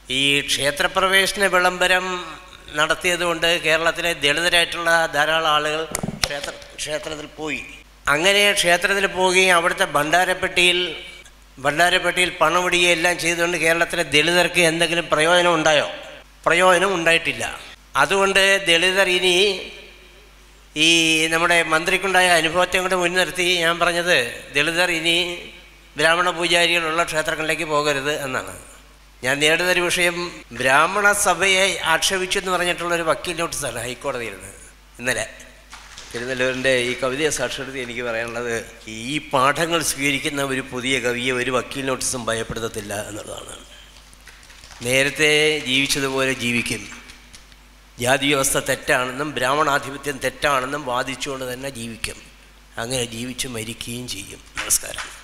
ഈ ക്ഷേത്രപ്രവേശന വിളംബരം നടത്തിയതുകൊണ്ട് കേരളത്തിലെ ദളിതരായിട്ടുള്ള ധാരാളം ആളുകൾ ക്ഷേത്ര ക്ഷേത്രത്തിൽ പോയി അങ്ങനെ ക്ഷേത്രത്തിൽ പോവുകയും അവിടുത്തെ ഭണ്ഡാരപ്പെട്ടിയിൽ ഭണ്ഡാരപ്പെട്ടിയിൽ പണമിടുകയും എല്ലാം ചെയ്തുകൊണ്ട് കേരളത്തിലെ ദളിതർക്ക് എന്തെങ്കിലും പ്രയോജനം ഉണ്ടായോ പ്രയോജനം ഉണ്ടായിട്ടില്ല അതുകൊണ്ട് ദളിതർ ഇനി ഈ നമ്മുടെ മന്ത്രിക്കുണ്ടായ അനുഭവത്തെ കൊണ്ട് മുൻനിർത്തി ഞാൻ പറഞ്ഞത് ദളിതർ ഇനി ബ്രാഹ്മണ പൂജാരികളുള്ള ക്ഷേത്രങ്ങളിലേക്ക് പോകരുത് എന്നാണ് ഞാൻ നേടുന്നൊരു വിഷയം ബ്രാഹ്മണ സഭയെ ആക്ഷേപിച്ചു എന്ന് പറഞ്ഞിട്ടുള്ള ഒരു വക്കീൽ നോട്ടീസാണ് ഹൈക്കോടതിയിൽ നിന്ന് ഇന്നലെ തിരുനെല്ലൂരിൻ്റെ ഈ കവിതയെ സാക്ഷരത എനിക്ക് പറയാനുള്ളത് ഈ പാഠങ്ങൾ സ്വീകരിക്കുന്ന ഒരു പുതിയ കവിയെ ഒരു വക്കീൽ നോട്ടീസും ഭയപ്പെടുത്തത്തില്ല എന്നുള്ളതാണ് നേരത്തെ ജീവിച്ചതുപോലെ ജീവിക്കും ജാതി വ്യവസ്ഥ തെറ്റാണെന്നും ബ്രാഹ്മണാധിപത്യം തെറ്റാണെന്നും വാദിച്ചുകൊണ്ട് തന്നെ ജീവിക്കും അങ്ങനെ ജീവിച്ച് മരിക്കുകയും ചെയ്യും നമസ്കാരം